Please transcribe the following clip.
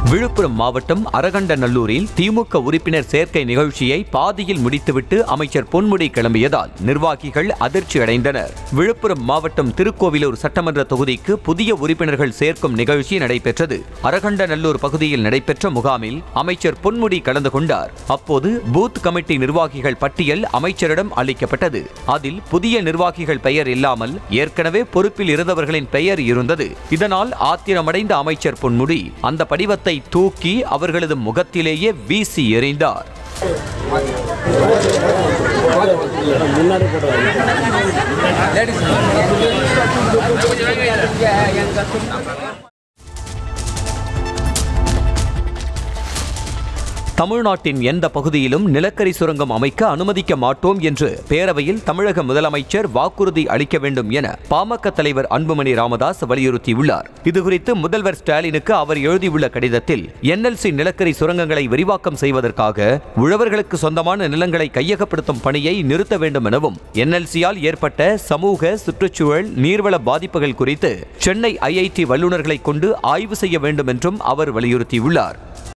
விழுப்புரம் மாவட்டம் அரகண்டநல்லூரில் திமுக உறுப்பினர் சேர்க்கை நிகழ்ச்சியை பாதியில் முடித்துவிட்டு அமைச்சர் பொன்முடி கிளம்பியதால் நிர்வாகிகள் அதிர்ச்சி அடைந்தனர் விழுப்புரம் மாவட்டம் திருக்கோவிலூர் சட்டமன்ற தொகுதிக்கு புதிய உறுப்பினர்கள் சேர்க்கும் நிகழ்ச்சி நடைபெற்றது அரகண்டநல்லூர் பகுதியில் நடைபெற்ற முகாமில் அமைச்சர் பொன்முடி கலந்து கொண்டார் அப்போது பூத் கமிட்டி நிர்வாகிகள் பட்டியல் அமைச்சரிடம் அளிக்கப்பட்டது அதில் புதிய நிர்வாகிகள் பெயர் இல்லாமல் ஏற்கனவே பொறுப்பில் இருந்தவர்களின் பெயர் இருந்தது இதனால் ஆத்திரமடைந்த அமைச்சர் பொன்முடி அந்த படிவத்தை தூக்கி அவர்களது முகத்திலேயே வீசி எறிந்தார் தமிழ்நாட்டின் எந்த பகுதியிலும் நிலக்கரி சுரங்கம் அமைக்க அனுமதிக்க மாட்டோம் என்று பேரவையில் தமிழக முதலமைச்சர் வாக்குறுதி அளிக்க வேண்டும் என பாமக தலைவர் அன்புமணி ராமதாஸ் வலியுறுத்தியுள்ளார் இதுகுறித்து முதல்வர் ஸ்டாலினுக்கு அவர் எழுதியுள்ள கடிதத்தில் என்எல்சி நிலக்கரி சுரங்கங்களை விரிவாக்கம் செய்வதற்காக உழவர்களுக்கு சொந்தமான நிலங்களை கையகப்படுத்தும் பணியை நிறுத்த வேண்டும் எனவும் என்எல்சியால் ஏற்பட்ட சமூக சுற்றுச்சூழல் நீர்வள பாதிப்புகள் குறித்து சென்னை ஐஐடி வல்லுநர்களை கொண்டு ஆய்வு செய்ய வேண்டும் என்றும் அவர் வலியுறுத்தியுள்ளார்